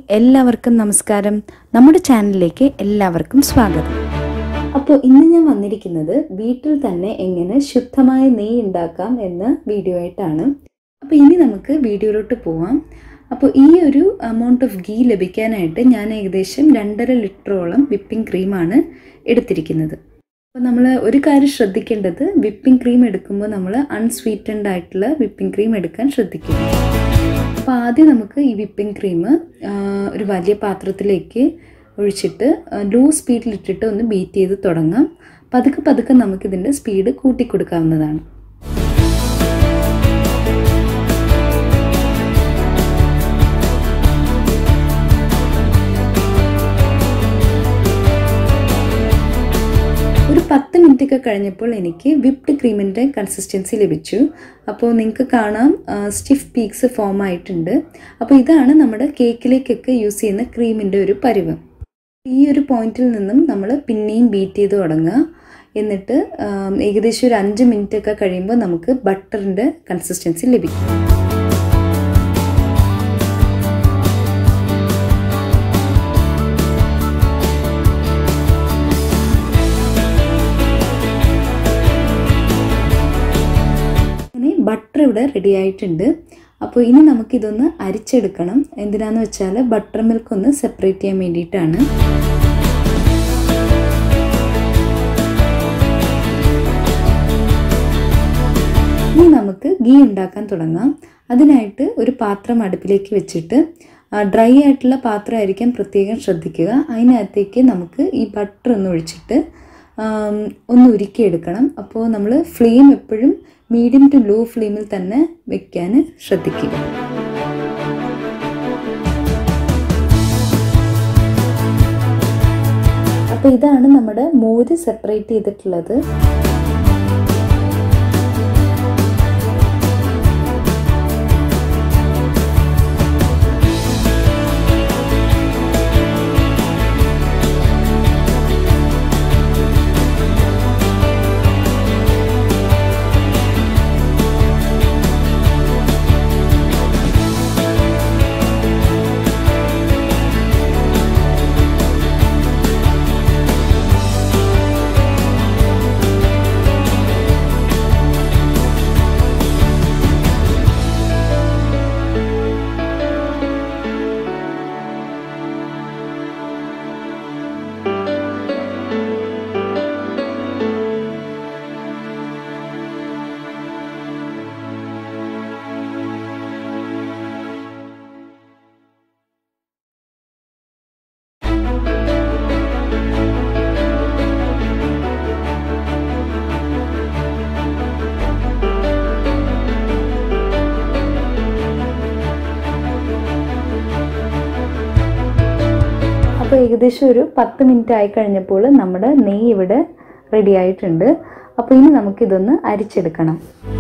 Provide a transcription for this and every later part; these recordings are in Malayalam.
എല്ലാവർക്കും നമസ്കാരം നമ്മുടെ ചാനലിലേക്ക് എല്ലാവർക്കും സ്വാഗതം അപ്പോൾ ഇന്ന് ഞാൻ വന്നിരിക്കുന്നത് വീട്ടിൽ തന്നെ എങ്ങനെ ശുദ്ധമായ നെയ്യ് ഉണ്ടാക്കാം എന്ന വീഡിയോ ആയിട്ടാണ് അപ്പോൾ ഇനി നമുക്ക് വീഡിയോയിലോട്ട് പോവാം അപ്പോൾ ഈ ഒരു എമൗണ്ട് ഓഫ് ഗീ ലഭിക്കാനായിട്ട് ഞാൻ ഏകദേശം രണ്ടര ലിറ്ററോളം വിപ്പിംഗ് ക്രീമാണ് എടുത്തിരിക്കുന്നത് അപ്പോൾ നമ്മൾ ഒരു കാര്യം ശ്രദ്ധിക്കേണ്ടത് വിപ്പിംഗ് ക്രീം എടുക്കുമ്പോൾ നമ്മൾ അൺസ്വീറ്റൻഡ് ആയിട്ടുള്ള വിപ്പിംഗ് ക്രീം എടുക്കാൻ ശ്രദ്ധിക്കുക അപ്പോൾ ആദ്യം നമുക്ക് ഈ വിപ്പിംഗ് ക്രീം ഒരു വലിയ പാത്രത്തിലേക്ക് ഒഴിച്ചിട്ട് ലോ സ്പീഡിലിട്ടിട്ട് ഒന്ന് ബീറ്റ് ചെയ്ത് തുടങ്ങാം പതുക്കെ പതുക്കെ നമുക്കിതിൻ്റെ സ്പീഡ് കൂട്ടിക്കൊടുക്കാവുന്നതാണ് ഒരു പത്ത് മിനിറ്റ് ഒക്കെ കഴിഞ്ഞപ്പോൾ എനിക്ക് വിപ്ഡ് ക്രീമിൻ്റെ കൺസിസ്റ്റൻസി ലഭിച്ചു അപ്പോൾ നിങ്ങൾക്ക് കാണാം സ്റ്റിഫ് പീക്സ് ഫോം ആയിട്ടുണ്ട് അപ്പോൾ ഇതാണ് നമ്മുടെ കേക്കിലേക്കൊക്കെ യൂസ് ചെയ്യുന്ന ക്രീമിൻ്റെ ഒരു പരുവം ഈ ഒരു പോയിന്റിൽ നിന്നും നമ്മൾ പിന്നെയും ബീറ്റ് ചെയ്ത് തുടങ്ങുക എന്നിട്ട് ഏകദേശം ഒരു അഞ്ച് മിനിറ്റ് ഒക്കെ കഴിയുമ്പോൾ നമുക്ക് ബട്ടറിൻ്റെ കൺസിസ്റ്റൻസി ലഭിക്കും അങ്ങനെ ബട്ടർ ഇവിടെ റെഡി ആയിട്ടുണ്ട് അപ്പോൾ ഇനി നമുക്കിതൊന്ന് അരിച്ചെടുക്കണം എന്തിനാന്ന് വെച്ചാൽ ബട്ടർ മിൽക്ക് ഒന്ന് സെപ്പറേറ്റ് ചെയ്യാൻ വേണ്ടിയിട്ടാണ് ഇനി നമുക്ക് ഗീ ഉണ്ടാക്കാൻ തുടങ്ങാം അതിനായിട്ട് ഒരു പാത്രം അടുപ്പിലേക്ക് വെച്ചിട്ട് ഡ്രൈ ആയിട്ടുള്ള പാത്രമായിരിക്കാൻ പ്രത്യേകം ശ്രദ്ധിക്കുക അതിനകത്തേക്ക് നമുക്ക് ഈ ബട്ടർ ഒന്ന് ഒഴിച്ചിട്ട് ഒന്ന് ഉരുക്കിയെടുക്കണം അപ്പോൾ നമ്മൾ ഫ്ലെയിം എപ്പോഴും മീഡിയം ടു ലോ ഫ്ലെയിമിൽ തന്നെ വെക്കാൻ ശ്രദ്ധിക്കുക അപ്പോൾ ഇതാണ് നമ്മുടെ മോര് സെപ്പറേറ്റ് ചെയ്തിട്ടുള്ളത് അപ്പോൾ ഏകദേശം ഒരു പത്ത് മിനിറ്റ് ആയി കഴിഞ്ഞപ്പോൾ നമ്മുടെ നെയ്യ് ഇവിടെ റെഡി ആയിട്ടുണ്ട് അപ്പോൾ ഇനി നമുക്കിതൊന്ന് അരിച്ചെടുക്കണം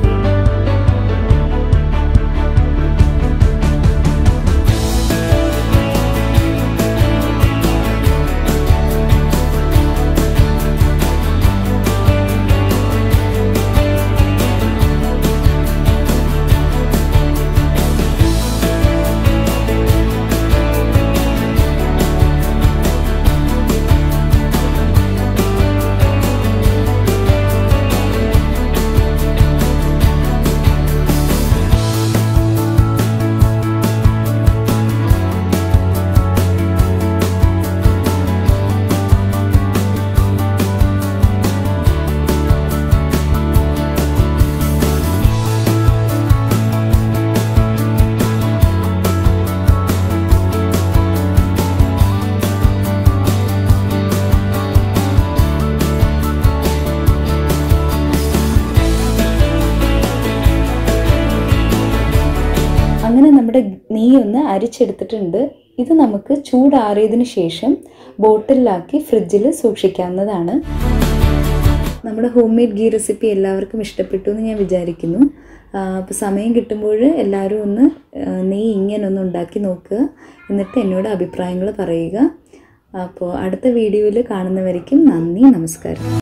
അങ്ങനെ നമ്മുടെ നെയ്യ് ഒന്ന് അരിച്ചെടുത്തിട്ടുണ്ട് ഇത് നമുക്ക് ചൂടാറിയതിന് ശേഷം ബോട്ടിലാക്കി ഫ്രിഡ്ജിൽ സൂക്ഷിക്കാവുന്നതാണ് നമ്മുടെ ഹോം മെയ്ഡ് ഗീ റെസിപ്പി എല്ലാവർക്കും ഇഷ്ടപ്പെട്ടു എന്ന് ഞാൻ വിചാരിക്കുന്നു അപ്പോൾ സമയം കിട്ടുമ്പോൾ എല്ലാവരും ഒന്ന് നെയ്യ് ഇങ്ങനെ ഒന്ന് ഉണ്ടാക്കി നോക്കുക എന്നിട്ട് എന്നോട് അഭിപ്രായങ്ങൾ പറയുക അപ്പോൾ അടുത്ത വീഡിയോയിൽ കാണുന്നവരേക്കും നന്ദി നമസ്കാരം